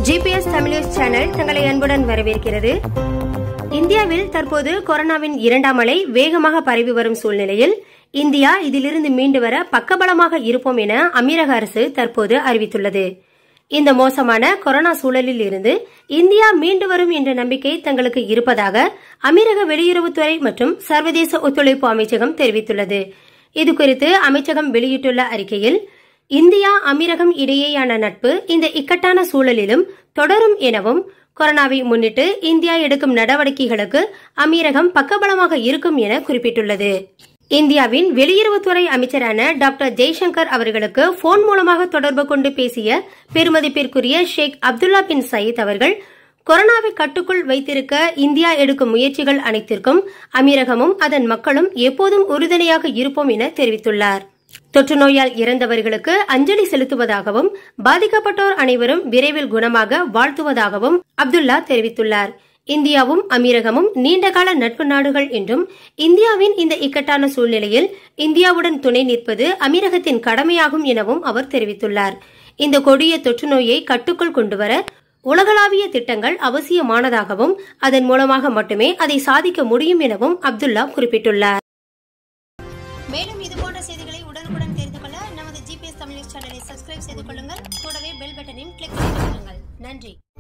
GPS Tamil news channel தங்களை அன்புடன் வரவேற்கிறது இந்தியாவில் தற்போது கொரோனாவின் இரண்டாம் அலை வேகமாக பரவி வரும் சூழ்நிலையில் இந்தியா இதிலிருந்து மீண்டு வர பக்கபலமாக இருப்போம் என அமீரக அரசு தற்போது அறிவித்துள்ளது இந்த மோசமான கொரோனா சூழலில் இருந்து இந்தியா மீண்டு வரும் என்ற நம்பிக்கை தங்களுக்கு இருப்பதாக அமீரக வெளியுறவுத்துறை மற்றும் சர்வதேச ஒத்துழைப்பு அமைச்சகம் தெரிவித்துள்ளது இதுகுறித்து அமைச்சகம் வெளியிட்டுள்ள அறிக்கையில் இந்தியா அமீரகம் இடையேயான நட்பு இந்த இக்கட்டான சூழலிலும் தொடரும் எனவும் கொரோனாவை முன்னிட்டு இந்தியா எடுக்கும் நடவடிக்கைகளுக்கு அமீரகம் பக்கபலமாக இருக்கும் என குறிப்பிட்டுள்ளது இந்தியாவின் வெளியுறவுத்துறை அமைச்சரான டாக்டர் ஜெய்சங்கர் அவர்களுக்கு போன் மூலமாக தொடர்பு கொண்டு பேசிய பெருமதிப்பிற்குரிய ஷேக் அப்துல்லா பின் சயீத் அவர்கள் கொரோனாவை கட்டுக்குள் வைத்திருக்க இந்தியா எடுக்கும் முயற்சிகள் அனைத்திற்கும் அமீரகமும் அதன் மக்களும் எப்போதும் உறுதுணையாக இருப்போம் என தெரிவித்துள்ளார் தொற்று நோயால் இறந்தவர்களுக்கு அஞ்சலி செலுத்துவதாகவும் பாதிக்கப்பட்டோர் அனைவரும் விரைவில் குணமாக வாழ்த்துவதாகவும் அப்துல்லா தெரிவித்துள்ளார் இந்தியாவும் அமீரகமும் நீண்டகால நட்பு நாடுகள் என்றும் இந்தியாவின் இந்த இக்கட்டான சூழ்நிலையில் இந்தியாவுடன் துணை நிற்பது அமீரகத்தின் கடமையாகும் எனவும் அவர் தெரிவித்துள்ளார் இந்த கொடிய தொற்று நோயை கட்டுக்குள் கொண்டுவர உலகளாவிய திட்டங்கள் அவசியமானதாகவும் அதன் மூலமாக மட்டுமே அதை சாதிக்க முடியும் எனவும் அப்துல்லா குறிப்பிட்டுள்ளார் மேலும் இதுபோன்ற செய்திகளை உடனுக்குடன் தெரிந்து கொள்ள நமது ஜிபிஎஸ் தமிழ் நியூஸ் சேனலை சப்ஸ்கிரைப் செய்து கொள்ளுங்கள் கூடவே பெல் பட்டனையும் கிளிக் செய்து கொள்ளுங்கள் நன்றி